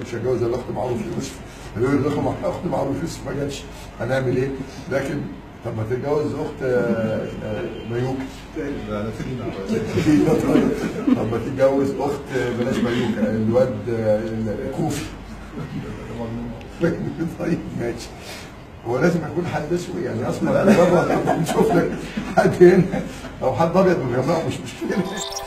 كنتش هتجوز الا اخت معروف يوسف يقول لي اخت اخت معروف يوسف ما جاتش هنعمل ايه؟ لكن طب ما تتجوز اخت آه، آه، ميوكا لا انا سيدنا طب ما تتجوز اخت آه، بلاش ميوكا الواد آه، الكوفي طيب ماشي هو لازم يكون حد اسود يعني اصلا بره نشوف لك حد هنا او حد ابيض مغمق مش مشكله